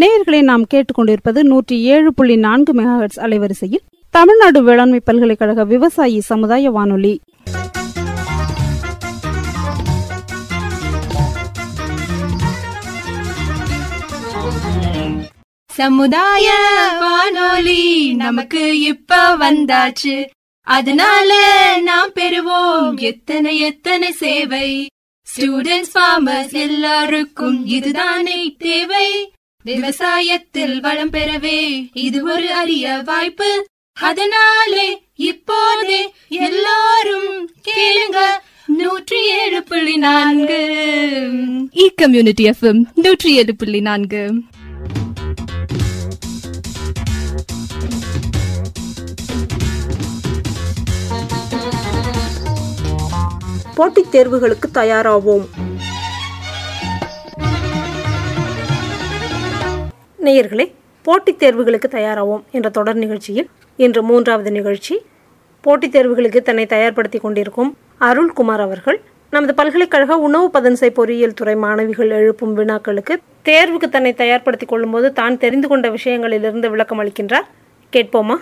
நேயர்களை நாம் கேட்டுக்கொண்டிருப்பது நூற்றி ஏழு புள்ளி நான்கு மெகாஹெட்ஸ் அலைவரிசையில் தமிழ்நாடு வேளாண்மை பல்கலைக்கழக விவசாயி சமுதாய வானொலி சமுதாய வானொலி நமக்கு இப்ப வந்தாச்சு அதனால நாம் பெறுவோம் எத்தனை எத்தனை சேவை ஸ்டூடெண்ட்ஸ் ஃபார்மர்ஸ் எல்லாருக்கும் இதுதானே தேவை விவசாயத்தில் வளம் பெறவே இது ஒரு அரிய வாய்ப்பு அதனாலே இப்போதே எல்லாரும் கேளுங்க நூற்றி ஏழு புள்ளி நான்கு இ கம்யூனிட்டி எஃப்எம் நூற்றி ஏழு புள்ளி நான்கு போட்டித் தேர்வுகளுக்கு தயாராவோம் நேயர்களே போட்டித் தேர்வுகளுக்கு தயாராவோம் என்ற தொடர் நிகழ்ச்சியில் இன்று மூன்றாவது நிகழ்ச்சி போட்டித் தேர்வுகளுக்கு தன்னை தயார்படுத்தி கொண்டிருக்கும் அருள்குமார் அவர்கள் நமது பல்கலைக்கழக உணவு பதன்சை பொறியியல் துறை மாணவிகள் எழுப்பும் வினாக்களுக்கு தேர்வுக்கு தன்னை தயார்படுத்திக் கொள்ளும்போது தான் தெரிந்து கொண்ட விஷயங்களிலிருந்து விளக்கம் அளிக்கின்றார் கேட்போமா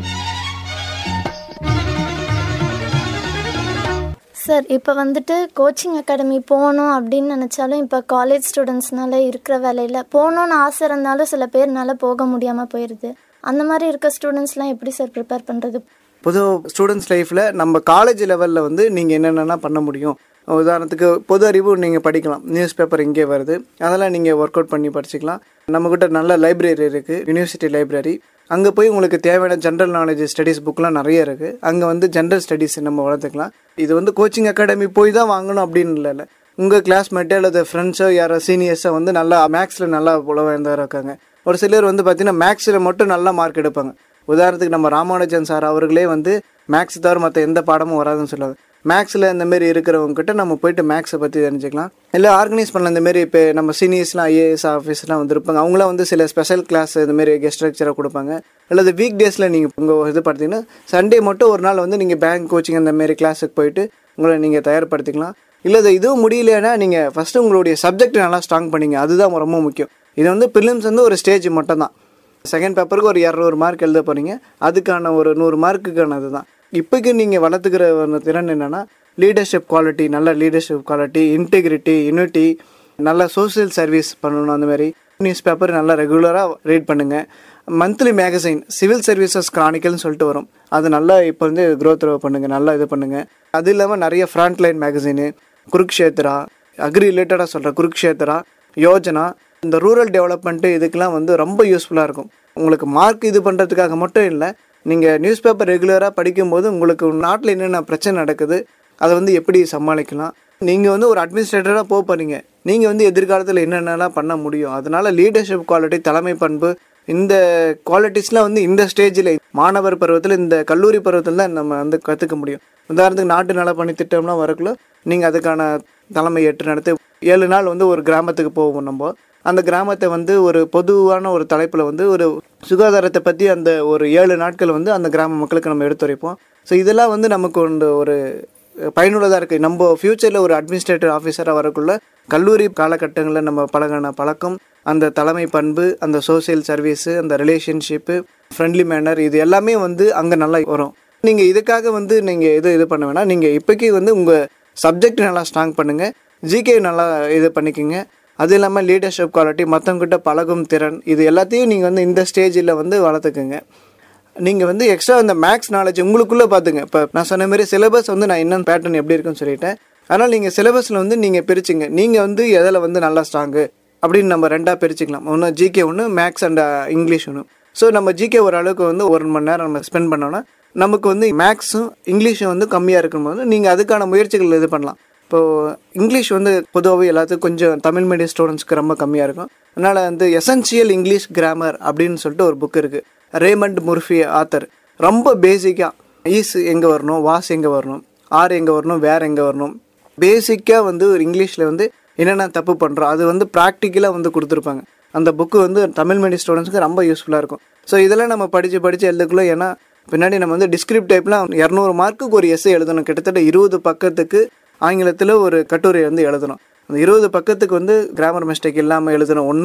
சார் இப்போ வந்துட்டு கோச்சிங் அகாடமி போகணும் அப்படின்னு நினச்சாலும் இப்போ காலேஜ் ஸ்டூடெண்ட்ஸ்னால இருக்கிற வேலையில் போகணுன்னு ஆசை இருந்தாலும் சில பேர்னால போக முடியாமல் போயிடுது அந்த மாதிரி இருக்க ஸ்டூடெண்ட்ஸ்லாம் எப்படி சார் ப்ரிப்பேர் பண்ணுறது பொது ஸ்டூடெண்ட்ஸ் லைஃப்பில் நம்ம காலேஜ் லெவலில் வந்து நீங்கள் என்னென்னா பண்ண முடியும் உதாரணத்துக்கு பொது அறிவு நீங்கள் படிக்கலாம் நியூஸ் பேப்பர் இங்கே வருது அதெல்லாம் நீங்கள் ஒர்க் அவுட் பண்ணி படிச்சுக்கலாம் நம்மக்கிட்ட நல்ல லைப்ரரி இருக்குது யூனிவர்சிட்டி லைப்ரரி அங்கே போய் உங்களுக்கு தேவையான ஜென்ரல் நாலேஜ் ஸ்டடீஸ் புக்லாம் நிறைய இருக்குது அங்கே வந்து ஜென்ரல் ஸ்டடீஸ் நம்ம வளர்த்துக்கலாம் இது வந்து கோச்சிங் அகாடமி போய் தான் வாங்கணும் அப்படின்னு இல்லை உங்கள் கிளாஸ்மேட்டோ அல்லது ஃப்ரெண்ட்ஸோ யாரோ சீனியர்ஸோ வந்து நல்லா மேக்ஸில் நல்லா புலவந்தவராக இருக்காங்க ஒரு சிலர் வந்து பார்த்தீங்கன்னா மேக்ஸில் மட்டும் நல்லா மார்க் எடுப்பாங்க உதாரணத்துக்கு நம்ம ராமானுஜன் சார் அவர்களே வந்து மேக்ஸ் தவிர மற்ற எந்த பாடமும் வராதுன்னு சொல்லுவாங்க மேக்ஸில் இந்த மாதிரி இருக்கிறவங்க கிட்ட நம்ம போயிட்டு மேக்ஸை பற்றி தெரிஞ்சுக்கலாம் இல்லை ஆர்கனைஸ் பண்ணலாம் இந்த மாதிரி இப்போ நம்ம சீனியர்ஸ்லாம் ஐஏஎஸ் ஆஃபீஸ்லாம் வந்துருப்பாங்க அவங்களாம் வந்து சில ஸ்பெஷல் கிளாஸ் இந்த மாதிரி கெஸ்ட் லெக்சராக கொடுப்பாங்க அல்லது வீக் டேஸில் நீங்கள் உங்கள் இது பார்த்தீங்கன்னா சண்டே மட்டும் ஒரு நாள் வந்து நீங்கள் பேங்க் கோச்சிங் அந்த மாதிரி கிளாஸுக்கு போயிட்டு உங்களை நீங்கள் தயார்படுத்திக்கலாம் இல்லை இது இதுவும் முடியலைன்னா நீங்கள் ஃபஸ்ட்டு உங்களுடைய சப்ஜெக்ட் நல்லா ஸ்ட்ராங் பண்ணிங்க அதுதான் ரொம்ப முக்கியம் இது வந்து ப்ரிலிம்ஸ் வந்து ஒரு ஸ்டேஜ் மட்டும் தான் செகண்ட் பேப்பருக்கு ஒரு இரநூறு மார்க் எழுத போகிறீங்க அதுக்கான ஒரு நூறு மார்க்குக்கானது தான் இப்போக்கு நீங்கள் வளர்த்துக்கிற ஒரு திறன் என்னென்னா லீடர்ஷிப் குவாலிட்டி நல்ல லீடர்ஷிப் குவாலிட்டி இன்டெகிரிட்டி யூனிட்டி நல்ல சோஷியல் சர்வீஸ் பண்ணணும் அந்த மாதிரி நியூஸ் பேப்பர் நல்லா ரெகுலராக ரீட் பண்ணுங்கள் மந்த்லி மேகசைன் சிவில் சர்வீசஸ் கிரானிக்கல்னு சொல்லிட்டு வரும் அது நல்லா இப்போ வந்து க்ரோத் பண்ணுங்கள் நல்லா இது பண்ணுங்கள் அது இல்லாமல் நிறைய Frontline magazine Kurukshetra agri ரிலேட்டடாக சொல்கிற குருக்ஷேத்ரா யோஜனா இந்த ரூரல் டெவலப்மெண்ட்டு இதுக்கெல்லாம் வந்து ரொம்ப யூஸ்ஃபுல்லாக இருக்கும் உங்களுக்கு மார்க் இது பண்ணுறதுக்காக மட்டும் இல்லை நீங்கள் நியூஸ் பேப்பர் ரெகுலராக படிக்கும்போது உங்களுக்கு நாட்டில் என்னென்ன பிரச்சனை நடக்குது அதை வந்து எப்படி சமாளிக்கலாம் நீங்கள் வந்து ஒரு அட்மினிஸ்ட்ரேட்டராக போக போகிறீங்க நீங்கள் வந்து எதிர்காலத்தில் என்னென்னலாம் பண்ண முடியும் அதனால லீடர்ஷிப் குவாலிட்டி தலைமை பண்பு இந்த குவாலிட்டிஸ்லாம் வந்து இந்த ஸ்டேஜில் மாணவர் பருவத்தில் இந்த கல்லூரி பருவத்தில் தான் நம்ம வந்து கற்றுக்க முடியும் உதாரணத்துக்கு நாட்டு நலப்பணி திட்டம்லாம் வரக்குள்ள நீங்கள் அதுக்கான தலைமை ஏற்று நடத்தி ஏழு நாள் வந்து ஒரு கிராமத்துக்கு போவோம் நம்ம அந்த கிராமத்தை வந்து ஒரு பொதுவான ஒரு தலைப்பில் வந்து ஒரு சுகாதாரத்தை பற்றி அந்த ஒரு ஏழு நாட்கள் வந்து அந்த கிராம மக்களுக்கு நம்ம எடுத்துரைப்போம் ஸோ இதெல்லாம் வந்து நமக்கு வந்து ஒரு பயனுள்ளதாக இருக்குது நம்ம ஃப்யூச்சரில் ஒரு அட்மினிஸ்ட்ரேட்டிவ் ஆஃபீஸராக வரக்குள்ள கல்லூரி காலகட்டங்களில் நம்ம பழகின பழக்கம் அந்த தலைமை பண்பு அந்த சோசியல் சர்வீஸு அந்த ரிலேஷன்ஷிப்பு ஃப்ரெண்ட்லி மேனர் இது எல்லாமே வந்து அங்கே நல்லா வரும் நீங்கள் இதுக்காக வந்து நீங்கள் இது இது பண்ண வேணாம் நீங்கள் இப்போக்கி வந்து உங்கள் சப்ஜெக்ட் நல்லா ஸ்ட்ராங் பண்ணுங்கள் ஜிகே நல்லா இது பண்ணிக்கோங்க அது இல்லாமல் லீடர்ஷிப் குவாலிட்டி மற்றவங்கிட்ட பழகும் திறன் இது எல்லாத்தையும் நீங்கள் வந்து இந்த ஸ்டேஜில் வந்து வளர்த்துக்குங்க நீங்கள் வந்து எக்ஸ்ட்ரா இந்த மேக்ஸ் நாலேஜ் உங்களுக்குள்ளே பார்த்துங்க இப்போ நான் சொன்ன மாதிரி சிலபஸ் வந்து நான் என்னென்ன பேட்டர்ன் எப்படி இருக்குன்னு சொல்லிட்டேன் அதனால் நீங்கள் சிலபஸில் வந்து நீங்கள் பிரிச்சுங்க நீங்கள் வந்து எதில் வந்து நல்லா ஸ்ட்ராங்கு அப்படின்னு நம்ம ரெண்டாக பிரிச்சுக்கலாம் ஒன்று ஜிகே ஒன்று மேக்ஸ் அண்ட் இங்கிலீஷ் ஒன்று ஸோ நம்ம ஜிகே ஓரளவுக்கு வந்து ஒரு மணி நேரம் நம்ம ஸ்பெண்ட் பண்ணோன்னா நமக்கு வந்து மேக்ஸும் இங்கிலீஷும் வந்து கம்மியாக இருக்கும்போது நீங்கள் அதுக்கான முயற்சிகள் இது பண்ணலாம் இப்போது இங்கிலீஷ் வந்து பொதுவாகவே எல்லாத்துக்கும் கொஞ்சம் தமிழ் மீடியம் ஸ்டூடெண்ட்ஸ்க்கு ரொம்ப கம்மியாக இருக்கும் அதனால் வந்து எசென்சியல் இங்கிலீஷ் கிராமர் அப்படின்னு சொல்லிட்டு ஒரு புக் இருக்குது ரேமண்ட் முர்ஃபி ஆத்தர் ரொம்ப பேசிக்காக ஈஸ் எங்கே வரணும் வாஸ் எங்கே வரணும் ஆர் எங்கே வரணும் வேர் எங்கே வரணும் பேசிக்காக வந்து ஒரு இங்கிலீஷில் வந்து என்னென்ன தப்பு பண்ணுறோம் அது வந்து ப்ராக்டிக்கலாக வந்து கொடுத்துருப்பாங்க அந்த புக்கு வந்து தமிழ் மீடியம் ஸ்டூடெண்ட்ஸ்க்கு ரொம்ப யூஸ்ஃபுல்லாக இருக்கும் ஸோ இதெல்லாம் நம்ம படித்து படித்து எழுதுக்குள்ள ஏன்னா பின்னாடி நம்ம வந்து டிஸ்கிரிப்ட் டைப்லாம் இரநூறு மார்க்குக்கு ஒரு எஸ்ஸை எழுதணும் கிட்டத்தட்ட இருபது பக்கத்துக்கு ஆங்கிலத்தில் ஒரு கட்டுரை வந்து எழுதணும் அந்த இருபது பக்கத்துக்கு வந்து கிராமர் மிஸ்டேக் இல்லாமல் எழுதணும் ஒன்று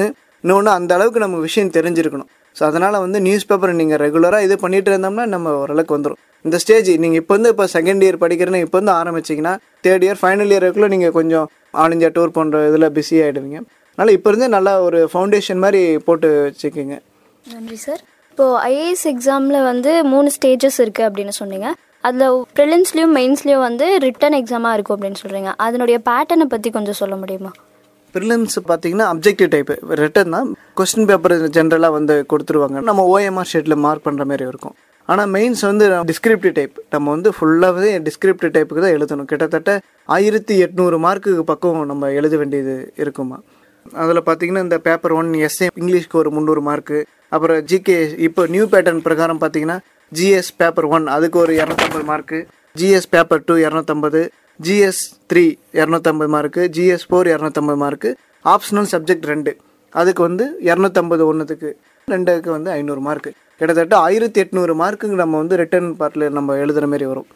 இன்னொன்று அந்த அளவுக்கு நம்ம விஷயம் தெரிஞ்சிருக்கணும் ஸோ அதனால் வந்து நியூஸ் பேப்பர் நீங்கள் ரெகுலராக இது பண்ணிட்டு இருந்தோம்னா நம்ம ஓரளவுக்கு வந்துடும் இந்த ஸ்டேஜ் நீங்கள் இப்போ வந்து இப்போ செகண்ட் இயர் படிக்கிறேன்னு இப்போ வந்து ஆரம்பிச்சிங்கன்னா தேர்ட் இயர் ஃபைனல் இயருக்குள்ளே நீங்கள் கொஞ்சம் ஆல் இந்தியா டூர் போன்ற இதில் பிஸி ஆகிடுவீங்க அதனால் இப்போ இருந்தே நல்லா ஒரு ஃபவுண்டேஷன் மாதிரி போட்டு வச்சுக்கோங்க நன்றி சார் இப்போது ஐஏஎஸ் எக்ஸாமில் வந்து மூணு ஸ்டேஜஸ் இருக்குது அப்படின்னு சொன்னீங்க அதில் ப்ரிலிம்ஸ்லேயும் மெயின்ஸ்லேயும் வந்து ரிட்டன் எக்ஸாமாக இருக்கும் அப்படின்னு சொல்கிறீங்க அதனுடைய பேட்டர்னை பற்றி கொஞ்சம் சொல்ல முடியுமா ப்ரிலிம்ஸ் பார்த்தீங்கன்னா அப்ஜெக்டிவ் டைப் ரிட்டன் தான் கொஸ்டின் பேப்பர் ஜென்ரலாக வந்து கொடுத்துருவாங்க நம்ம ஓஎம்ஆர் ஷீட்டில் மார்க் பண்ணுற மாதிரி இருக்கும் ஆனால் மெயின்ஸ் வந்து டிஸ்கிரிப்டிவ் டைப் நம்ம வந்து ஃபுல்லாகவே டிஸ்கிரிப்டிவ் டைப்புக்கு தான் எழுதணும் கிட்டத்தட்ட ஆயிரத்தி எட்நூறு மார்க்குக்கு பக்கம் நம்ம எழுத வேண்டியது இருக்குமா அதில் பார்த்தீங்கன்னா இந்த பேப்பர் ஒன் எஸ்ஏ இங்கிலீஷ்க்கு ஒரு முந்நூறு மார்க்கு அப்புறம் ஜிகே இப்போ நியூ பேட்டர்ன் பிரகாரம் பார்த்தீங்கன்னா ஜிஎஸ் பேப்பர் ஒன் அதுக்கு ஒரு இரநூத்தம்பது மார்க்கு ஜிஎஸ் பேப்பர் டூ இரநூத்தம்பது ஜிஎஸ் த்ரீ இரநூத்தம்பது மார்க்கு ஜிஎஸ் ஃபோர் இரநூத்தம்பது மார்க்கு ஆப்ஷனல் சப்ஜெக்ட் ரெண்டு அதுக்கு வந்து இரநூத்தம்பது ஒன்றுத்துக்கு ரெண்டுக்கு வந்து ஐநூறு மார்க்கு கிட்டத்தட்ட ஆயிரத்தி எட்நூறு மார்க்குக்கு நம்ம வந்து ரிட்டர்ன் பார்ட்டில் நம்ம எழுதுகிற மாதிரி வரும்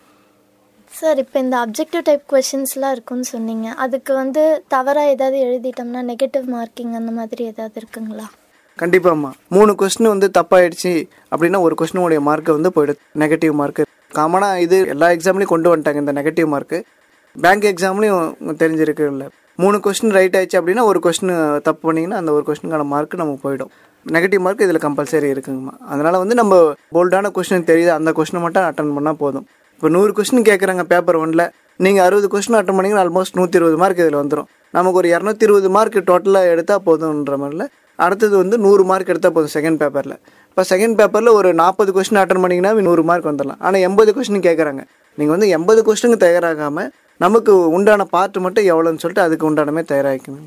சார் இப்போ இந்த அப்ஜெக்டிவ் டைப் கொஷின்ஸ்லாம் இருக்குன்னு சொன்னீங்க அதுக்கு வந்து தவறாக ஏதாவது எழுதிட்டோம்னா நெகட்டிவ் மார்க்கிங் அந்த மாதிரி ஏதாவது இருக்குங்களா கண்டிப்பாம்மா மூணு கொஸ்டின் வந்து தப்பாயிடுச்சு அப்படின்னா ஒரு கொஸ்டினுடைய மார்க்கு வந்து போயிடுது நெகட்டிவ் மார்க்கு காமனாக இது எல்லா எக்ஸாம்லேயும் கொண்டு வந்துட்டாங்க இந்த நெகட்டிவ் மார்க்கு பேங்க் எக்ஸாம்லேயும் தெரிஞ்சிருக்கு இல்லை மூணு கொஸ்டின் ரைட் ஆயிடுச்சு அப்படின்னா ஒரு கொஸ்டின் தப்பு பண்ணிங்கன்னா அந்த ஒரு கொஸ்டினுக்கான மார்க் நமக்கு போயிடும் நெகட்டிவ் மார்க் இதில் கம்பல்சரி இருக்குங்கம்மா அதனால் வந்து நம்ம போல்டான கொஸ்டின் தெரியுது அந்த கொஸ்டினை மட்டும் அட்டன் பண்ணால் போதும் இப்போ நூறு கொஸ்டின் கேட்குறாங்க பேப்பர் ஒன்றில் நீங்கள் அறுபது கொஸ்டின் அட்டன் பண்ணிங்கன்னா ஆல்மோஸ்ட் நூற்றி இருபது மார்க் இதில் வந்துடும் நமக்கு ஒரு இரநூத்தி இருபது மார்க் டோட்டலாக எடுத்தால் போதுன்ற மாதிரில அடுத்தது வந்து நூறு மார்க் எடுத்தால் போதும் செகண்ட் பேப்பரில் இப்போ செகண்ட் பேப்பரில் ஒரு நாற்பது கொஸ்டின் அட்டன் பண்ணிங்கன்னா நூறு மார்க் வந்துடலாம் ஆனால் எண்பது கொஸ்டின் கேட்குறாங்க நீங்கள் வந்து எண்பது கொஸ்டினுக்கு தயாராகாமல் நமக்கு உண்டான பார்ட் மட்டும் எவ்வளோன்னு சொல்லிட்டு அதுக்கு உண்டானமே தயாராகிக்கணும்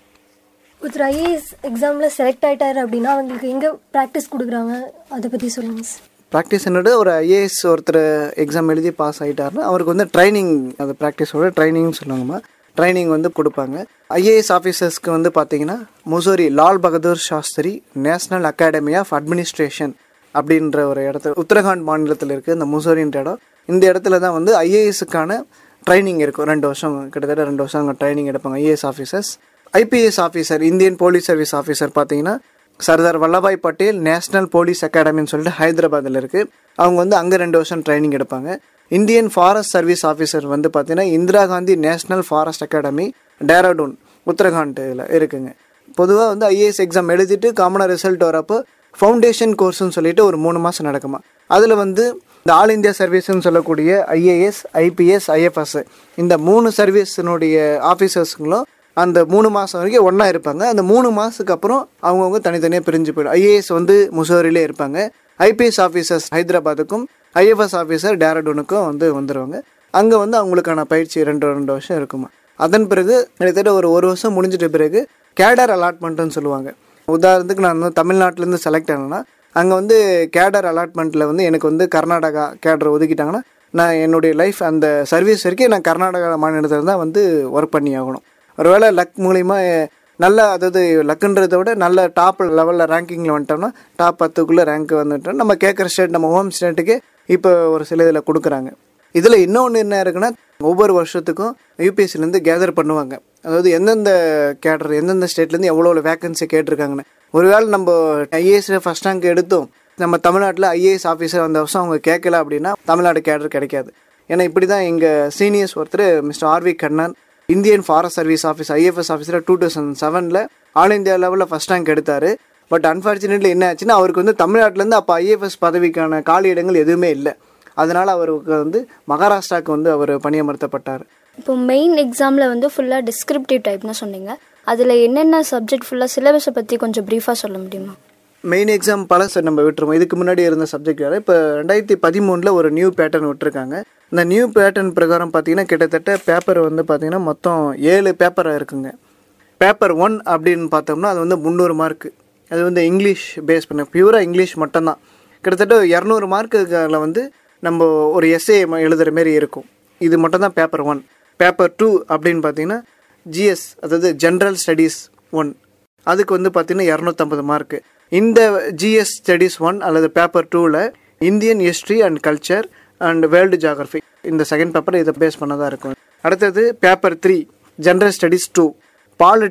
ஒருத்தர் ஐஏஎஸ் எக்ஸாமில் செலக்ட் ஆயிட்டாரு அப்படின்னா அவங்களுக்கு எங்கே ப்ராக்டிஸ் கொடுக்குறாங்க அதை பற்றி சொல்லுங்கள் சார் ப்ராக்டிஸ் என்னோட ஒரு ஐஏஎஸ் ஒருத்தர் எக்ஸாம் எழுதி பாஸ் ஆகிட்டாருன்னா அவருக்கு வந்து ட்ரைனிங் அது ப்ராக்டிஸோட ட்ரைனிங்னு சொல்லுவாங்கம்மா ட்ரைனிங் வந்து கொடுப்பாங்க ஐஏஎஸ் ஆஃபீஸர்ஸ்க்கு வந்து பார்த்தீங்கன்னா Mussoorie Lal Bahadur Shastri National Academy of Administration அப்படின்ற ஒரு இடத்துல உத்தரகாண்ட் மாநிலத்தில் இருக்குது இந்த முசோரின்ற இடம் இந்த இடத்துல தான் வந்து ஐஏஎஸ்க்கான ட்ரைனிங் இருக்கும் ரெண்டு வருஷம் கிட்டத்தட்ட ரெண்டு வருஷம் அங்கே ட்ரைனிங் எடுப்பாங்க IAS officers IPS officer Indian Police Service officer பார்த்தீங்கன்னா சர்தார் வல்லபாய் பட்டேல் நேஷனல் போலீஸ் அகாடமின்னு சொல்லிட்டு ஹைதராபாத்தில் இருக்குது அவங்க வந்து அங்கே ரெண்டு வருஷம் ட்ரைனிங் எடுப்பாங்க இந்தியன் ஃபாரஸ்ட் சர்வீஸ் ஆஃபீஸர் வந்து பார்த்தீங்கன்னா Indira Gandhi National Forest Academy Dehradun Uttarakhand இதில் இருக்குங்க பொதுவாக வந்து ஐஏஎஸ் எக்ஸாம் எழுதிட்டு காமனாக ரிசல்ட் வரப்போ ஃபவுண்டேஷன் கோர்ஸ்னு சொல்லிட்டு ஒரு மூணு மாதம் நடக்குமா அதில் வந்து இந்த ஆல் இந்தியா சர்வீஸ்னு சொல்லக்கூடிய ஐஏஎஸ் ஐபிஎஸ் ஐஎஃப்எஸ் இந்த மூணு சர்வீஸினுடைய ஆஃபீஸர்ஸுங்களும் அந்த மூணு மாதம் வரைக்கும் ஒன்றா இருப்பாங்க அந்த மூணு மாதத்துக்கு அப்புறம் அவங்கவுங்க தனித்தனியாக பிரிஞ்சு போயிடும் ஐஏஎஸ் வந்து முசோரிலே இருப்பாங்க ஐபிஎஸ் ஆஃபீஸர்ஸ் ஹைதராபாத்துக்கும் ஐஎஃப்எஸ் ஆஃபீஸர் டேரடூனுக்கும் வந்து வந்துடுவாங்க அங்கே வந்து அவங்களுக்கான பயிற்சி ரெண்டு ரெண்டு வருஷம் இருக்குமா அதன் பிறகு கிட்டத்தட்ட ஒரு ஒரு வருஷம் முடிஞ்சிட்ட பிறகு கேடர் அலாட்மெண்ட்டுன்னு சொல்லுவாங்க உதாரணத்துக்கு நான் வந்து தமிழ்நாட்டிலேருந்து செலக்ட் ஆனேன்னா அங்கே வந்து கேடர் அலாட்மெண்ட்டில் வந்து எனக்கு வந்து கர்நாடகா கேடர் ஒதுக்கிட்டாங்கன்னா நான் என்னுடைய லைஃப் அந்த சர்வீஸ் வரைக்கும் நான் கர்நாடகா மாநிலத்தில் தான் வந்து ஒர்க் பண்ணி ஆகணும் ஒருவேளை லக் மூலிமா நல்ல அதாவது லக்குன்றதை விட நல்ல டாப் லெவலில் ரேங்கிங்கில் வந்துட்டோம்னா டாப் பத்துக்குள்ளே ரேங்க் வந்துட்டோம் நம்ம கேட்குற ஸ்டேட் நம்ம ஹோம் ஸ்டேட்டுக்கு இப்போ ஒரு சில இதில் கொடுக்குறாங்க இதில் இன்னொன்று என்ன இருக்குன்னா ஒவ்வொரு வருஷத்துக்கும் யூபிஎஸ்சிலேருந்து கேதர் பண்ணுவாங்க அதாவது எந்தெந்த கேடர் எந்தெந்த ஸ்டேட்லேருந்து எவ்வளோ வேகன்சி கேட்டிருக்காங்கன்னு ஒருவேளை நம்ம ஐஏஎஸ் ஃபஸ்ட் ரேங்க் எடுத்தோம் நம்ம தமிழ்நாட்டில் ஐஏஎஸ் ஆஃபீஸர் அந்த வருஷம் அவங்க கேட்கல அப்படின்னா தமிழ்நாடு கேடர் கிடைக்காது ஏன்னா இப்படி தான் எங்கள் சீனியர்ஸ் ஒருத்தர் mister RV Kannan Indian Forest Service office IFS ஆஃபீஸில் டூ தௌசண்ட் செவனில் ஆல் இந்தியா லெவலில் ஃபஸ்ட் ரேங்க் எடுத்தார் பட் அன்ஃபார்ச்சுனேட்லி என்ன ஆச்சுன்னா அவருக்கு வந்து தமிழ்நாட்டிலேருந்து அப்போ ஐஎஃப்எஸ் பதவிக்கான காலி இடங்கள் எதுவுமே இல்லை அதனால் அவருக்கு வந்து மகாராஷ்டிராவுக்கு வந்து அவர் பணியமர்த்தப்பட்டார் இப்போ மெயின் எக்ஸாமில் வந்து ஃபுல்லாக டிஸ்கிரிப்டிவ் டைப்னு சொன்னீங்க அதில் என்னென்ன சப்ஜெக்ட் ஃபுல்லாக சிலபஸை பற்றி கொஞ்சம் ப்ரீஃபாக சொல்ல முடியுமா மெயின் எக்ஸாம் பழச நம்ம விட்டுருவோம் இதுக்கு முன்னாடி இருந்த சப்ஜெக்ட் வேறு இப்போ ரெண்டாயிரத்தி பதிமூணில் ஒரு நியூ பேட்டர்ன் விட்டுருக்காங்க இந்த நியூ பேட்டர்ன் பிரகாரம் பார்த்தீங்கன்னா கிட்டத்தட்ட பேப்பர் வந்து பார்த்தீங்கன்னா மொத்தம் ஏழு பேப்பர் இருக்குங்க பேப்பர் ஒன் அப்படின்னு பார்த்தோம்னா அது வந்து முந்நூறு மார்க்கு அது வந்து இங்கிலீஷ் பேஸ் பண்ண பியூராக இங்கிலீஷ் மட்டும்தான் கிட்டத்தட்ட இரநூறு மார்க்குகளில் வந்து நம்ம ஒரு எஸ்ஏ எழுதுகிற மாரி இருக்கும் இது மட்டும் தான் பேப்பர் ஒன் பேப்பர் டூ அப்படின்னு பார்த்தீங்கன்னா ஜிஎஸ் அதாவது ஜென்ரல் ஸ்டடீஸ் ஒன் அதுக்கு வந்து பார்த்தீங்கன்னா இரநூத்தம்பது மார்க்கு இந்த ஜிஎஸ் ஸ்டடீஸ் ஒன் அல்லது பேப்பர் டூவில் Indian history and culture and world geography இந்த செகண்ட் பேப்பர் இதை பேஸ் பண்ணதாக இருக்கும் அடுத்தது paper three general studies two polity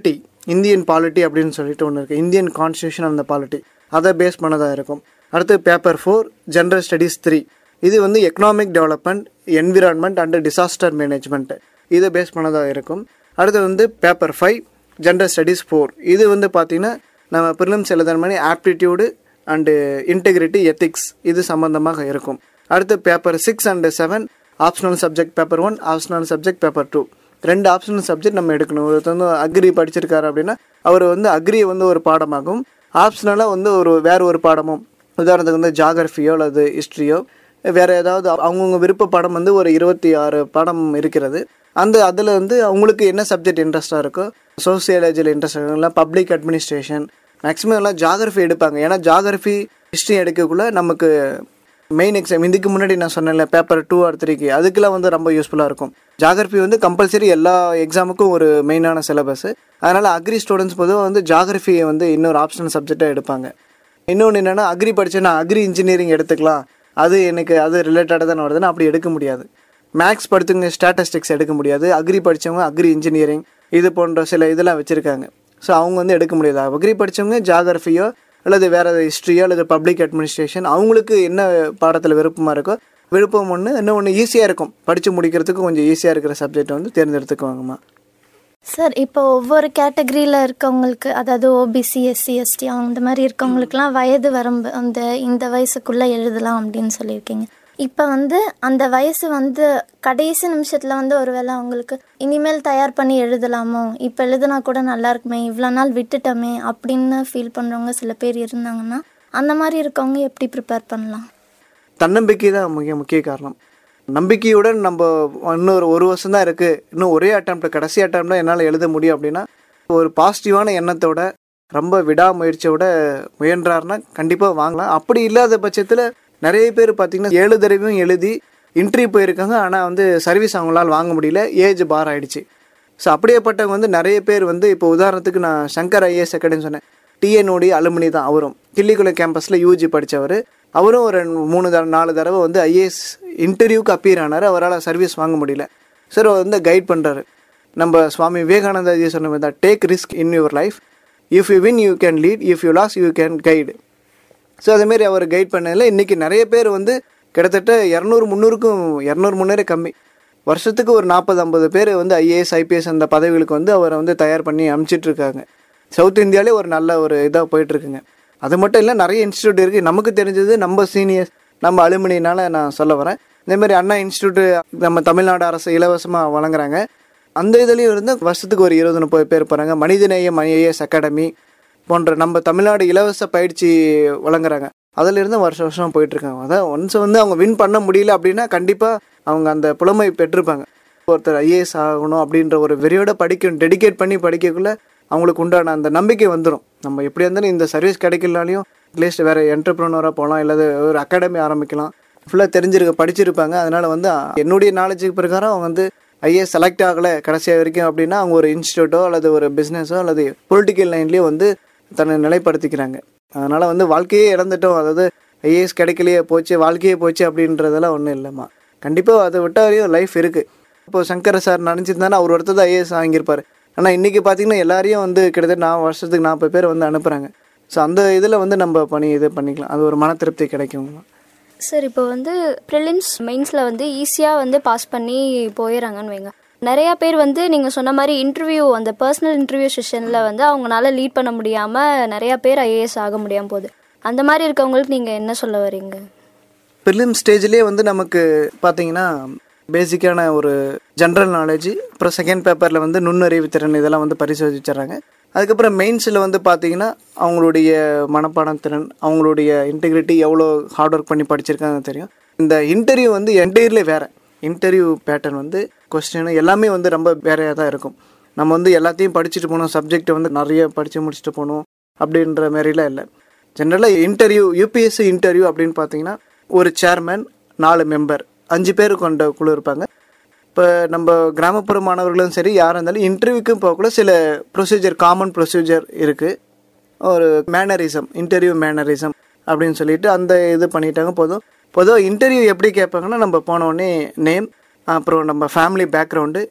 Indian polity அப்படின்னு சொல்லிட்டு ஒன்று இருக்குது இந்தியன் கான்ஸ்டியூஷன் அந்த பாலிட்டி அதை பேஸ் பண்ணதாக இருக்கும் அடுத்து paper four general studies three இது வந்து economic development environment and disaster management இதை பேஸ் பண்ணதாக இருக்கும் அடுத்து வந்து paper five general studies four இது வந்து பார்த்திங்கன்னா நம்ம ப்ரிலிம்ஸ் எழுதுற மாதிரி ஆப்டிடியூடு அண்டு இன்டெகிரிட்டி எத்திக்ஸ் இது சம்மந்தமாக இருக்கும் அடுத்து paper six and seven optional subject paper one optional subject paper two ரெண்டு ஆப்ஷனல் சப்ஜெக்ட் நம்ம எடுக்கணும் ஒருத்தர் வந்து அக்ரி படிச்சிருக்காரு அப்படின்னா அவர் வந்து அக்ரியை வந்து ஒரு பாடமாகவும் ஆப்ஷனலாக வந்து ஒரு வேறு ஒரு பாடமும் உதாரணத்துக்கு வந்து ஜாகிரஃபியோ அல்லது ஹிஸ்ட்ரியோ வேறு ஏதாவது அவங்கவுங்க விருப்ப பாடம் வந்து ஒரு இருபத்தி ஆறு பாடம் இருக்கிறது அந்த அதில் வந்து அவங்களுக்கு என்ன சப்ஜெக்ட் இன்ட்ரெஸ்ட்டாக இருக்கோ சோசியாலஜியில் இன்ட்ரெஸ்ட் இல்லை பப்ளிக் அட்மினிஸ்ட்ரேஷன் மேக்ஸிமம் எல்லாம் ஜாகிரஃபி எடுப்பாங்க ஏன்னா ஜாகிரஃபி ஹிஸ்ட்ரி எடுக்கக்குள்ளே நமக்கு மெயின் எக்ஸாம் இதுக்கு முன்னாடி நான் சொன்னேன்ல பேப்பர் டூ ஆர் த்ரீக்கு அதுக்கெல்லாம் வந்து ரொம்ப யூஸ்ஃபுல்லாக இருக்கும் ஜாகிரஃபி வந்து கம்பல்சரி எல்லா எக்ஸாமுக்கும் ஒரு மெயினான சிலபஸ் அதனால் அக்ரி ஸ்டூடெண்ட்ஸ் பொதுவாக வந்து ஜாகிரஃபியை வந்து இன்னொரு ஆப்ஷனல் சப்ஜெக்டாக எடுப்பாங்க இன்னொன்று என்னென்னா அக்ரி படித்தேன்னா அக்ரி இன்ஜினியரிங் எடுத்துக்கலாம் அது எனக்கு அது ரிலேட்டடாக தானே வருதுன்னா அப்படி எடுக்க முடியாது மேக்ஸ் படித்தவங்க ஸ்டாட்டிஸ்டிக்ஸ் எடுக்க முடியாது அக்ரி படித்தவங்க அக்ரி இன்ஜினியரிங் இது போன்ற சில இதெல்லாம் வச்சுருக்காங்க ஸோ அவங்க வந்து எடுக்க முடியாது அக்ரி படித்தவங்க ஜாகிரஃபியோ அல்லது வேறு ஹிஸ்ட்ரியோ அல்லது பப்ளிக் அட்மினிஸ்ட்ரேஷன் அவங்களுக்கு என்ன பாடத்தில் விருப்பமாக இருக்கோ விருப்பம் ஒன்று இன்னும் ஒன்று ஈஸியாக இருக்கும் படித்து முடிக்கிறதுக்கு கொஞ்சம் ஈஸியாக இருக்கிற சப்ஜெக்ட் வந்து தேர்ந்தெடுத்துக்குவாங்கம்மா சார் இப்போ ஒவ்வொரு கேட்டகரியில் இருக்கவங்களுக்கு அதாவது ஓபிசி எஸ்சி எஸ்டி அந்த மாதிரி இருக்கவங்களுக்குலாம் வயது வரம்பு அந்த இந்த வயசுக்குள்ளே எழுதலாம் அப்படின்னு சொல்லியிருக்கீங்க இப்போ வந்து அந்த வயசு வந்து கடைசி நிமிஷத்தில் வந்து ஒருவேளை அவங்களுக்கு இனிமேல் தயார் பண்ணி எழுதலாமோ இப்போ எழுதுனா கூட நல்லா இருக்குமே இவ்வளோ நாள் விட்டுட்டோமே அப்படின்னு ஃபீல் பண்ணுறவங்க சில பேர் இருந்தாங்கன்னா அந்த மாதிரி இருக்கவங்க எப்படி ப்ரிப்பேர் பண்ணலாம் தன்னம்பிக்கை தான் முக்கிய முக்கிய காரணம் நம்பிக்கையுடன் நம்ம இன்னொரு ஒரு வருஷம் தான் இருக்குது இன்னும் ஒரே அட்டம் கடைசி அட்டம் என்னால் எழுத முடியும் அப்படின்னா ஒரு பாசிட்டிவான எண்ணத்தோட ரொம்ப விடாமுயற்சியோட முயன்றாருன்னா கண்டிப்பாக வாங்கலாம் அப்படி இல்லாத பட்சத்தில் நிறைய பேர் பார்த்திங்கன்னா ஏழு தடவையும் எழுதி இன்டர்வியூ போயிருக்காங்க ஆனால் வந்து சர்வீஸ் அவங்களால வாங்க முடியல ஏஜ் பார் ஆயிடுச்சு ஸோ அப்படியேப்பட்டவங்க வந்து நிறைய பேர் வந்து இப்போ உதாரணத்துக்கு நான் சங்கர் ஐஏஎஸ் அகாடமி சொன்னேன் டிஎன்ஓடி அலுமினி தான் அவரும் கிள்ளிக்குளம் கேம்பஸில் யூஜி படித்தவர் அவரும் ஒரு மூணு தடவை நாலு தடவை வந்து ஐஏஎஸ் இன்டர்வியூக்கு அப்பீர் ஆனார் அவரால் சர்வீஸ் வாங்க முடியல சார் அவர் வந்து கைட் பண்ணுறாரு நம்ம சுவாமி விவேகானந்தா ஜி சொன்ன மாதிரி தான் take risk in your life if you win you can lead if you lose you can guide so அதேமாரி அவர் கைட் பண்ணதில் இன்றைக்கி நிறைய பேர் வந்து கிட்டத்தட்ட இரநூறு முந்நூறுக்கும் இரநூறு முன்னேற கம்மி வருஷத்துக்கு ஒரு நாற்பது ஐம்பது பேர் வந்து ஐஏஎஸ் ஐபிஎஸ் அந்த பதவிகளுக்கு வந்து அவரை வந்து தயார் பண்ணி அனுப்பிச்சிட்ருக்காங்க சவுத் இந்தியாவிலே ஒரு நல்ல ஒரு இதாக போயிட்டுருக்குங்க அது மட்டும் இல்லை நிறைய இன்ஸ்டியூட் இருக்குது நமக்கு தெரிஞ்சது நம்ம சீனியர்ஸ் நம்ம அலுமினினால நான் சொல்ல வரேன் இதேமாதிரி அண்ணா இன்ஸ்டியூட்டு நம்ம தமிழ்நாடு அரசு இலவசமாக வழங்குறாங்க அந்த இதுலேயும் இருந்து வருஷத்துக்கு ஒரு இருபது முப்பது பேர் போகிறாங்க மனிதநேயம் ஐஏஎஸ் அகாடமி போன்ற நம்ம தமிழ்நாடு இலவச பயிற்சி வழங்குறாங்க அதிலிருந்து வருஷம் வருஷம் போயிட்டுருக்காங்க அதான் ஒன்ஸ் வந்து அவங்க வின் பண்ண முடியல அப்படின்னா கண்டிப்பாக அவங்க அந்த புலமை பெற்றிருப்பாங்க ஒருத்தர் ஐஏஎஸ் ஆகணும் அப்படின்ற ஒரு வெறியோட படிக்கணும் டெடிகேட் பண்ணி படிக்கக்குள்ள அவங்களுக்கு உண்டான அந்த நம்பிக்கை வந்துடும் நம்ம எப்படி இருந்தாலும் இந்த சர்வீஸ் கிடைக்கலனாலையும் அட்லீஸ்ட் வேறு என்டர்பிரனராக போகலாம் இல்லை ஒரு அகாடமி ஆரம்பிக்கலாம் ஃபுல்லாக தெரிஞ்சிருக்க படிச்சிருப்பாங்க அதனால் வந்து என்னுடைய நாலேஜுக்கு பிரகாரம் அவங்க வந்து ஐஏஎஸ் செலக்ட் ஆகலை கடைசியாக வரைக்கும் அப்படின்னா அவங்க ஒரு இன்ஸ்டியூட்டோ அல்லது ஒரு பிஸ்னஸோ அல்லது பொலிட்டிக்கல் லைன்லேயோ வந்து தன்னை நிலைப்படுத்திக்கிறாங்க அதனால் வந்து வாழ்க்கையே இழந்துட்டோம் அதாவது ஐஏஎஸ் கிடைக்கலையே போச்சு வாழ்க்கையே போச்சு அப்படின்றதெல்லாம் ஒன்றும் இல்லைம்மா கண்டிப்பாக அதை விட்ட வரையும் லைஃப் இருக்குது இப்போ சங்கர சார் நினச்சிருந்தானே அவர் ஒருத்தர் தான் ஐஏஎஸ் வாங்கியிருப்பார் ஆனால் இன்றைக்கி பார்த்தீங்கன்னா எல்லாரையும் வந்து கிட்டத்தட்ட நான் வருஷத்துக்கு நாற்பது பேர் வந்து அனுப்புகிறாங்க ஸோ அந்த இதில் வந்து நம்ம பண்ணி இது பண்ணிக்கலாம் அது ஒரு மன திருப்தி கிடைக்கும் சார் இப்போ வந்து ப்ரிலிம்ஸ் மெயின்ஸில் வந்து ஈஸியாக வந்து பாஸ் பண்ணி போயிடறாங்கன்னு வைங்க நிறையா பேர் வந்து நீங்கள் சொன்ன மாதிரி இன்டர்வியூ அந்த பர்சனல் இன்டர்வியூ செஷனில் வந்து அவங்களால லீட் பண்ண முடியாமல் நிறையா பேர் ஐஏஎஸ் ஆக முடியாமல் போகுது அந்த மாதிரி இருக்கவங்களுக்கு நீங்கள் என்ன சொல்ல வரீங்க ப்ரிலிம் ஸ்டேஜ்லேயே வந்து நமக்கு பார்த்தீங்கன்னா பேசிக்கான ஒரு ஜென்ரல் நாலேஜ் அப்புறம் செகண்ட் பேப்பரில் வந்து நுண்ணறிவு திறன் இதெல்லாம் வந்து பரிசோதிச்சிடுறாங்க அதுக்கப்புறம் மெயின்ஸில் வந்து பார்த்தீங்கன்னா அவங்களுடைய மனப்பாடம் திறன் அவங்களுடைய இன்டெகிரிட்டி எவ்வளோ ஹார்ட் ஒர்க் பண்ணி படிச்சிருக்காங்க தெரியும் இந்த இன்டர்வியூ வந்து என்டையர்லே வேறு இன்டர்வியூ பேட்டர்ன் வந்து கொஸ்டின் எல்லாமே வந்து ரொம்ப வேறையாக தான் இருக்கும் நம்ம வந்து எல்லாத்தையும் படிச்சுட்டு போகணும் சப்ஜெக்டை வந்து நிறைய படித்து முடிச்சுட்டு போகணும் அப்படின்ற மாதிரிலாம் இல்லை ஜென்ரலாக இன்டர்வியூ யூபிஎஸ்சி இன்டர்வியூ அப்படின்னு பார்த்தீங்கன்னா ஒரு சேர்மேன் நாலு மெம்பர் அஞ்சு பேர் கொண்ட குழு இருப்பாங்க இப்போ நம்ம கிராமப்புற மாணவர்களும் சரி யாராக இருந்தாலும் இன்டர்வியூக்கும் போகக்குள்ள சில ப்ரொசீஜர் காமன் ப்ரொசீஜர் இருக்குது ஒரு மேனரிசம் இன்டர்வியூ மேனரிசம் அப்படின்னு சொல்லிட்டு அந்த இது பண்ணிட்டாங்க போதும் பொதுவாக இன்டர்வியூ எப்படி கேட்பாங்கன்னா நம்ம போனோடனே நேம் அப்புறம் நம்ம ஃபேமிலி பேக்ரவுண்டு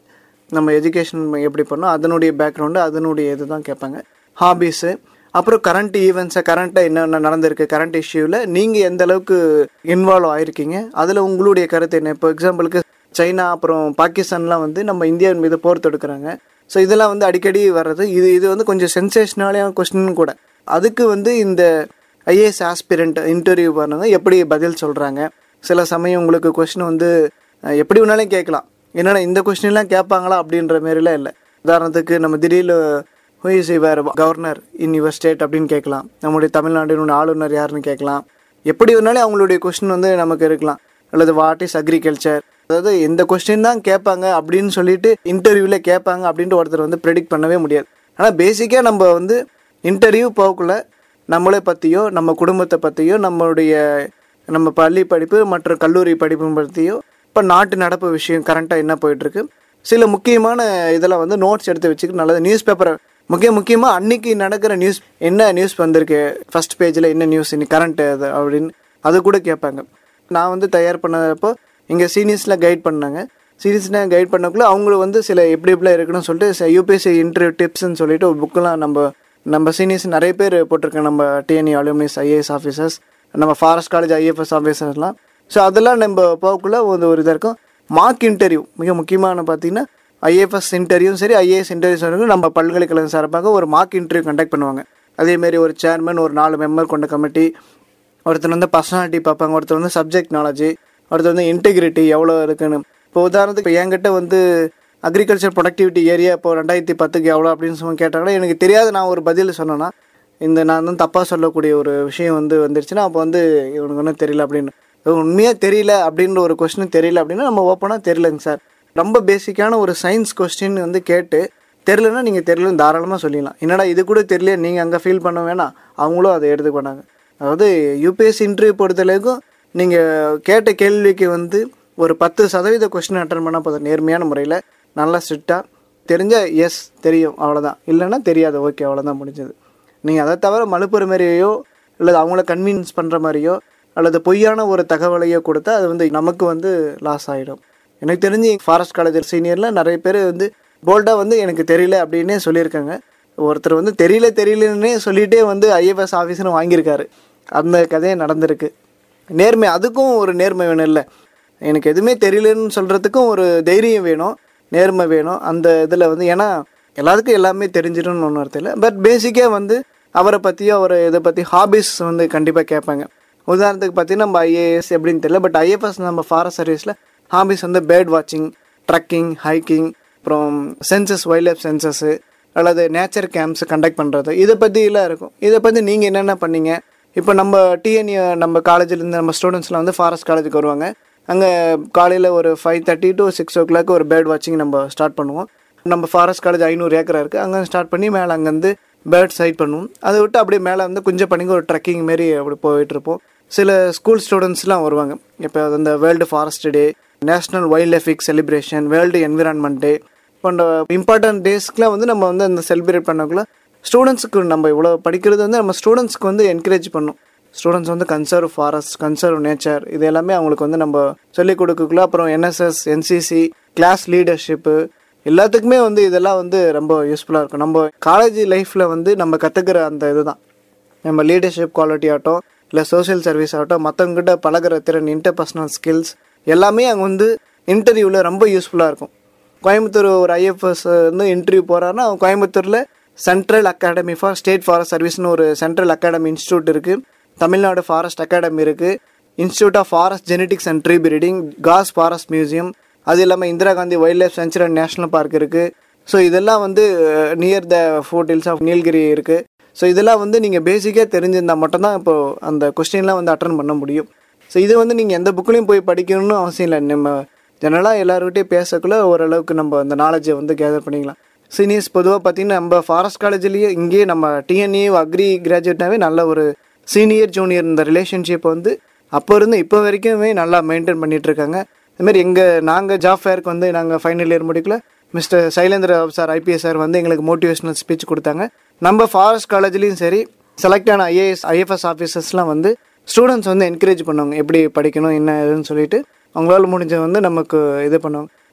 நம்ம எஜுகேஷன் எப்படி பண்ணோம் அதனுடைய பேக்ரவுண்டு அதனுடைய இதுதான் கேட்பாங்க ஹாபீஸு அப்புறம் கரண்ட் ஈவெண்ட்ஸை கரண்ட்டாக என்னென்ன நடந்திருக்கு கரண்ட் இஷ்யூவில் நீங்கள் எந்த அளவுக்கு இன்வால்வ் ஆயிருக்கீங்க அதில் உங்களுடைய கருத்து என்ன இப்போ எக்ஸாம்பிளுக்கு சைனா அப்புறம் பாகிஸ்தான்லாம் வந்து நம்ம இந்தியாவின் மீது போர் தொடுக்கிறாங்க ஸோ இதெல்லாம் வந்து அடிக்கடி வர்றது இது இது வந்து கொஞ்சம் சென்சேஷனாலியான கொஸ்டின் கூட அதுக்கு வந்து இந்த ஐஏஎஸ் ஆஸ்பிரண்ட் இன்டர்வியூ பண்ணவங்க எப்படி பதில் சொல்கிறாங்க சில சமயம் உங்களுக்கு கொஸ்டின் வந்து அஹ், எப்படி வேணாலும் கேட்கலாம் என்னடா இந்த கொஸ்டின்லாம் கேட்பாங்களா அப்படின்ற மாரிலாம் இல்லை உதாரணத்துக்கு நம்ம திடீர்னு ஹூ இஸ் இவர் கவர்னர் இன் யுவர் ஸ்டேட் அப்படின்னு கேட்கலாம் நம்முடைய தமிழ்நாட்டினுடைய ஆளுநர் யாருன்னு கேட்கலாம் எப்படி வேணாலும் அவங்களுடைய கொஸ்டின் வந்து நமக்கு இருக்கலாம் அல்லது வாட் இஸ் அக்ரிகல்ச்சர் அதாவது இந்த கொஸ்டின் தான் கேட்பாங்க அப்படின்னு சொல்லிட்டு இன்டர்வியூவில் கேட்பாங்க அப்படின்ட்டு ஒருத்தர் வந்து ப்ரெடிக்ட் பண்ணவே முடியாது ஆனால் பேசிக்காக நம்ம வந்து இன்டர்வியூ போகக்குள்ள நம்மளை பற்றியோ நம்ம குடும்பத்தை பற்றியோ நம்மளுடைய நம்ம பள்ளி படிப்பு மற்றும் கல்லூரி படிப்பு பற்றியோ இப்போ நாட்டு நடப்பு விஷயம் கரண்ட்டாக என்ன போயிட்டுருக்கு சில முக்கியமான இதெல்லாம் வந்து நோட்ஸ் எடுத்து வச்சுக்கிட்டு நல்லது நியூஸ் பேப்பரை முக்கிய முக்கியமாக அன்னைக்கு நடக்கிற நியூஸ் என்ன நியூஸ் வந்திருக்கு ஃபர்ஸ்ட் பேஜில் என்ன நியூஸ் இன்னைக்கு கரண்ட் அது அப்படின்னு அது கூட கேட்பாங்க நான் வந்து தயார் பண்ணப்போ இங்கே சீனியர்ஸில் கைட் பண்ணாங்க சீனியர்ஸ்லாம் கைட் பண்ணக்குள்ள அவங்களுக்கு வந்து சில எப்படி எப்படிலாம் இருக்கணும்னு சொல்லிட்டு யூபிஎஸ்சி இன்டர்வியூ டிப்ஸ்ன்னு சொல்லிட்டு ஒரு புக்கெலாம் நம்ம நம்ம சீனியர்ஸ் நிறைய பேர் போட்டிருக்கேன் நம்ம டிஎன்இ அலுமினிஸ் ஐஏஎஸ் ஆஃபீஸர்ஸ் நம்ம ஃபாரஸ்ட் காலேஜ் ஐஎஃப்எஸ் ஆஃபீஸர்ஸ்லாம் ஸோ அதெல்லாம் நம்ம போகக்குள்ள ஒரு ஒரு இதாக இருக்கும் மார்க் இன்டர்வியூ மிக முக்கியமான பார்த்தீங்கன்னா ஐஏஎஃப்எஸ் இன்டர்வியூவும் சரி ஐஏஎஸ் இன்டர்வியூ வரைக்கும் நம்ம பல்கலைக்கழகம் சார்பாக ஒரு மார்க் இன்டர்வியூ கண்டக்ட் பண்ணுவாங்க அதேமாரி ஒரு சேர்மன் ஒரு நாலு மெம்பர் கொண்ட கமிட்டி ஒருத்தர் வந்து பர்சனாலிட்டி பார்ப்பாங்க ஒருத்தர் வந்து சப்ஜெக்ட் நாலேஜ் ஒருத்தர் வந்து இன்டெகிரிட்டி எவ்வளோ இருக்குன்னு இப்போ உதாரணத்துக்கு இப்போ என்கிட்ட வந்து அக்ரிகல்ச்சர் ப்ரொடக்டிவிட்டி ஏரியா இப்போ ரெண்டாயிரத்தி பத்துக்கு எவ்வளோ அப்படின்னு சொல்லி கேட்டாங்கன்னா எனக்கு தெரியாத நான் ஒரு பதில் சொன்னேன்னா இந்த நான் வந்து தப்பாக சொல்லக்கூடிய ஒரு விஷயம் வந்து வந்துருச்சுன்னா அப்போ வந்து இவனுக்கு ஒன்றும் தெரியல அப்படின்னு உண்மையாக தெரியல அப்படின்ற ஒரு கொஸ்டின் தெரியல அப்படின்னா நம்ம ஓப்பனாக தெரியலங்க சார் ரொம்ப பேசிக்கான ஒரு சயின்ஸ் கொஸ்டின் வந்து கேட்டு தெரிலன்னா நீங்கள் தெரியலன்னு தாராளமாக சொல்லிடலாம் என்னடா இது கூட தெரியல நீங்கள் அங்கே ஃபீல் பண்ண வேணாம் அவங்களும் அதை எடுத்துக்க மாட்டாங்க அதாவது யூபிஎஸ்சி இன்டர்வியூ பொறுத்தளவுக்கும் நீங்கள் கேட்ட கேள்விக்கு வந்து ஒரு பத்து சதவீத கொஸ்டின் அட்டன் பண்ணால் போதும் நேர்மையான முறையில் நல்லா ஸ்ட்ரிக்டாக தெரிஞ்ச எஸ் தெரியும் அவ்வளோதான் இல்லைன்னா தெரியாது ஓகே அவ்வளோதான் முடிஞ்சது நீங்கள் அதை தவிர மலுப்புற மாதிரியோ அல்லது அவங்கள கன்வின்ஸ் பண்ணுற மாதிரியோ அல்லது பொய்யான ஒரு தகவலையோ கொடுத்தா அது வந்து நமக்கு வந்து லாஸ் ஆகிடும் எனக்கு தெரிஞ்சு ஃபாரஸ்ட் காலேஜ் சீனியரில் நிறைய பேர் வந்து போல்டாக வந்து எனக்கு தெரியல அப்படின்னே சொல்லியிருக்காங்க ஒருத்தர் வந்து தெரியல தெரியலன்னே சொல்லிட்டே வந்து ஐஎஃப்எஸ் ஆஃபீஸரும் வாங்கியிருக்காரு அந்த கதையே நடந்திருக்கு நேர்மை அதுக்கும் ஒரு நேர்மை வேணும் இல்லை எனக்கு எதுவுமே தெரியலன்னு சொல்கிறதுக்கும் ஒரு தைரியம் வேணும் நேர்மை வேணும் அந்த இதில் வந்து ஏன்னா எல்லாத்துக்கும் எல்லாமே தெரிஞ்சிடும்னு ஒன்று அர்த்தம் இல்லை பட் பேசிக்காக வந்து அவரை பற்றியோ அவர் இதை பற்றி ஹாபிஸ் வந்து கண்டிப்பாக கேட்பாங்க உதாரணத்துக்கு பார்த்தீங்கன்னா நம்ம ஐஏஎஸ் எப்படின்னு தெரியல பட் ஐஎஃப்எஸ் நம்ம ஃபாரஸ்ட் சர்வீஸில் ஹாபிஸ் வந்து பேர்ட் வாட்சிங் ட்ரக்கிங் ஹைக்கிங் அப்புறம் சென்சஸ் வைல்ட் லைஃப் சென்சஸ்ஸு அல்லது நேச்சர் கேம்ப்ஸ் கண்டக்ட் பண்ணுறது இதை பற்றிலாம் இருக்கும் இதை பற்றி நீங்கள் என்னென்ன பண்ணீங்க இப்போ நம்ம டிஎன்இ நம்ம காலேஜ்லேருந்து நம்ம ஸ்டூடெண்ட்ஸ்லாம் வந்து ஃபாரஸ்ட் காலேஜுக்கு வருவாங்க அங்கே காலையில் ஒரு five thirty to six o'clock ஒரு பேர்ட் வாட்சிங் நம்ம ஸ்டார்ட் பண்ணுவோம் நம்ம ஃபாரஸ்ட் காலேஜ் ஐநூறு ஏக்கரா இருக்குது அங்கே ஸ்டார்ட் பண்ணி மேலே அங்கேருந்து பேர்ட் சைட் பண்ணுவோம் அதை விட்டு அப்படியே மேலே வந்து கொஞ்சம் பண்ணிங்க ஒரு ட்ரெக்கிங் மாரி அப்படி போயிட்டு இருப்போம் சில ஸ்கூல் ஸ்டூடெண்ட்ஸ்லாம் வருவாங்க இப்போ அந்த world forest day national wildlife week celebration world environment day போன்ற இம்பார்ட்டன்ட் டேஸ்க்குலாம் வந்து நம்ம வந்து அந்த செலிப்ரேட் பண்ணக்குள்ள ஸ்டூடெண்ட்ஸுக்கு நம்ம இவ்வளோ படிக்கிறது வந்து நம்ம ஸ்டூடெண்ட்ஸ்க்கு வந்து என்கரேஜ் பண்ணும் ஸ்டூடெண்ட்ஸ் வந்து கன்சர்வ் ஃபாரஸ்ட் கன்சர்வ் நேச்சர் இது எல்லாமே அவங்களுக்கு வந்து நம்ம சொல்லிக் கொடுக்கக்குள்ள அப்புறம் என்எஸ்எஸ் என்சிசி கிளாஸ் லீடர்ஷிப்பு எல்லாத்துக்குமே வந்து இதெல்லாம் வந்து ரொம்ப யூஸ்ஃபுல்லாக இருக்கும் நம்ம காலேஜ் லைஃப்பில் வந்து நம்ம கற்றுக்கிற அந்த இதுதான் நம்ம லீடர்ஷிப் குவாலிட்டி ஆகட்டும் இல்லை சோஷியல் சர்வீஸ் ஆகட்டும் மற்றவங்ககிட்ட பழகுற திறன் இன்டர்பர்சனல் ஸ்கில்ஸ் எல்லாமே அங்கே வந்து இன்டர்வியூவில் ரொம்ப யூஸ்ஃபுல்லாக இருக்கும் கோயம்புத்தூர் ஒரு ஐஎஃப்எஸ் வந்து இன்டர்வியூ போகிறாருன்னா அவன் கோயம்புத்தூரில் central academy for state forest சர்வீஸ்னு ஒரு சென்ட்ரல் அகாடமி இன்ஸ்டியூட் இருக்குது தமிழ்நாடு ஃபாரஸ்ட் அகாடமி இருக்குது institute of forest genetics and tree breeding Gass forest museum அது இல்லாமல் Indira Gandhi wildlife sanctuary and national park இருக்குது ஸோ இதெல்லாம் வந்து near the foot hills of Nilgiri இருக்குது ஸோ இதெல்லாம் வந்து நீங்கள் பேசிக்காக தெரிஞ்சிருந்தால் மட்டும்தான் இப்போ அந்த கொஸ்டின்லாம் வந்து அட்டன் பண்ண முடியும் ஸோ இது வந்து நீங்கள் எந்த புக்லையும் போய் படிக்கணும்னு அவசியம் இல்லை நம்ம ஜெனரலாக எல்லாருக்கிட்டையும் பேசக்குள்ள ஓரளவுக்கு நம்ம அந்த நாலேஜை வந்து கேதர் பண்ணிக்கலாம் சீனியர்ஸ் பொதுவாக பார்த்தீங்கன்னா நம்ம ஃபாரஸ்ட் காலேஜ்லேயே இங்கேயே நம்ம டிஎன்ஏ அக்ரி கிராஜுவேட்னாவே நல்ல ஒரு சீனியர் ஜூனியர் இந்த ரிலேஷன்ஷிப் வந்து அப்போ இருந்து இப்போ வரைக்குமே நல்லா மெயின்டைன் பண்ணிட்டு இருக்காங்க இதுமாரி எங்கள் நாங்கள் ஜாப் ஃபேருக்கு வந்து நாங்கள் ஃபைனல் இயர் முடிக்கல mister Sailendra sir IPS sir வந்து எங்களுக்கு மோட்டிவேஷனல் ஸ்பீச் கொடுத்தாங்க நம்ம ஃபாரஸ்ட் காலேஜ்லேயும் சரி செலக்ட் ஆன ஐஏஎஸ் ஐஎஃப்எஸ் ஆஃபீஸர்ஸ்லாம் வந்து ஸ்டூடெண்ட்ஸ் வந்து என்கரேஜ் பண்ணுவாங்க எப்படி படிக்கணும் என்ன ஏதுன்னு சொல்லிட்டு அவங்களால முடிஞ்ச வந்து நமக்கு இது பண்ணுவாங்க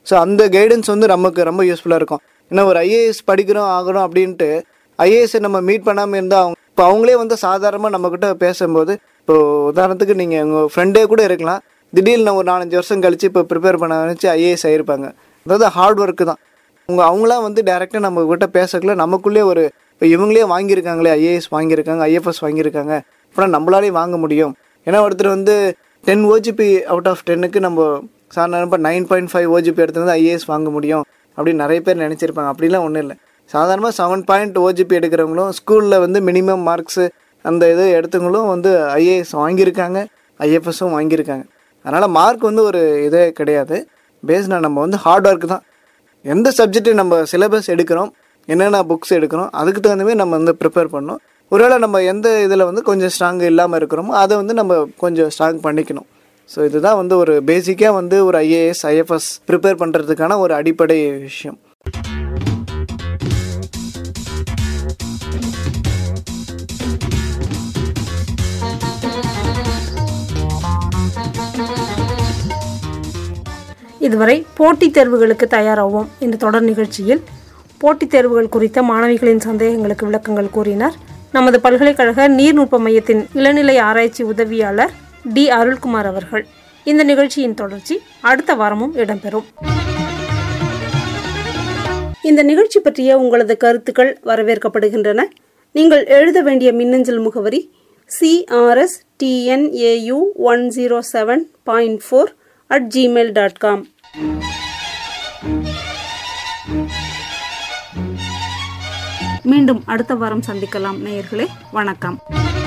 ஸோ அந்த கைடன்ஸ் வந்து நமக்கு ரொம்ப யூஸ்ஃபுல்லாக இருக்கும் ஏன்னா ஒரு ஐஏஎஸ் படிக்கிறோம் ஆகணும் அப்படின்ட்டு ஐஏஎஸ்ஸை நம்ம மீட் பண்ணாமல் இருந்தால் அவங்க இப்போ அவங்களே வந்து சாதாரணமாக நம்மக்கிட்ட பேசும்போது இப்போ உதாரணத்துக்கு நீங்கள் உங்கள் ஃப்ரெண்டே கூட இருக்கலாம் திடீர்னு ஒரு நாலஞ்சு வருஷம் கழிச்சு இப்போ ப்ரிப்பேர் பண்ண நினச்சி ஐஏஎஸ் ஆகிருப்பாங்க அதாவது ஹார்ட் ஒர்க்கு தான் அவங்க அவங்களாம் வந்து டேரெக்டாக நம்ம கிட்ட பேசக்குள்ள நமக்குள்ளே ஒரு இப்போ இவங்களே வாங்கியிருக்காங்களே ஐஏஎஸ் வாங்கியிருக்காங்க ஐஎஃப்எஸ் வாங்கியிருக்காங்க அப்புறம் நம்மளாலே வாங்க முடியும் ஏன்னா ஒருத்தர் வந்து டென் ஓஜிபி அவுட் ஆஃப் டென்னுக்கு நம்ம சாதாரண இப்போ நைன் பாயிண்ட் ஃபைவ் ஓஜிபி எடுத்து ஐஏஎஸ் வாங்க முடியும் அப்படின்னு நிறைய பேர் நினச்சிருப்பாங்க அப்படிலாம் ஒன்றும் இல்லை சாதாரணமாக செவன் பாயிண்ட் ஓஜிபி எடுக்கிறவங்களும் ஸ்கூலில் வந்து மினிமம் மார்க்ஸு அந்த இது எடுத்தவங்களும் வந்து ஐஏஎஸ் வாங்கியிருக்காங்க ஐஎஃப்எஸும் வாங்கியிருக்காங்க அதனால் மார்க் வந்து ஒரு இதே கிடையாது பேஸ்னா நம்ம வந்து ஹார்ட் ஒர்க் தான் எந்த சப்ஜெக்ட்டு நம்ம சிலபஸ் எடுக்கிறோம் என்னென்ன புக்ஸ் எடுக்கிறோம் அதுக்கு தகுந்த மாதிரி நம்ம வந்து ப்ரிப்பேர் பண்ணணும் ஒருவேளை நம்ம எந்த இதில் வந்து கொஞ்சம் ஸ்ட்ராங் இல்லாமல் இருக்கிறோமோ அதை வந்து நம்ம கொஞ்சம் ஸ்ட்ராங் பண்ணிக்கணும் ஸோ இதுதான் வந்து ஒரு பேசிக்காக வந்து ஒரு ஐஏஎஸ் ஐஎஃப்எஸ் ப்ரிப்பேர் பண்ணுறதுக்கான ஒரு அடிப்படை விஷயம் இதுவரை போட்டித் தேர்வுகளுக்கு தயாராவோம் இந்த தொடர் நிகழ்ச்சியில் போட்டித் தேர்வுகள் குறித்த மாணவிகளின் சந்தேகங்களுக்கு விளக்கங்கள் கூறினார் நமது பல்கலைக்கழக நீர்நுட்ப மையத்தின் இளநிலை ஆராய்ச்சி உதவியாளர் டி அருள்குமார் அவர்கள் இந்த நிகழ்ச்சியின் தொடர்ச்சி அடுத்த வாரமும் இடம்பெறும் இந்த நிகழ்ச்சி பற்றிய உங்களது கருத்துக்கள் வரவேற்கப்படுகின்றன நீங்கள் எழுத வேண்டிய மின்னஞ்சல் முகவரி CRS TNAU one zero seven point four at Gmail dot com மீண்டும் அடுத்த வாரம் சந்திக்கலாம் நேயர்களே வணக்கம்